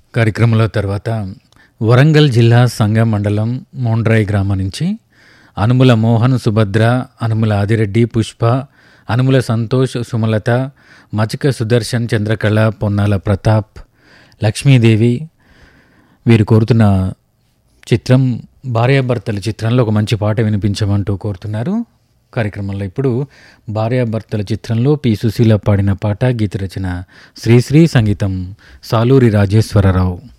కార్యక్రమంలో తర్వాత వరంగల్ జిల్లా సంగం మండలం మోండ్రాయి గ్రామం నుంచి అనుముల మోహన్ సుభద్ర అనుముల ఆదిరెడ్డి పుష్ప అనుముల సంతోష్ సుమలత మచిక సుదర్శన్ చంద్రకళ పొన్నాల ప్రతాప్ లక్ష్మీదేవి వీరు కోరుతున్న చిత్రం భార్యాభర్తల చిత్రంలో ఒక మంచి పాట వినిపించమంటూ కోరుతున్నారు కార్యక్రమంలో ఇప్పుడు భార్యాభర్తల చిత్రంలో పి సుశీల పాడిన పాట గీత రచన శ్రీశ్రీ సంగీతం సాలూరి రాజేశ్వరరావు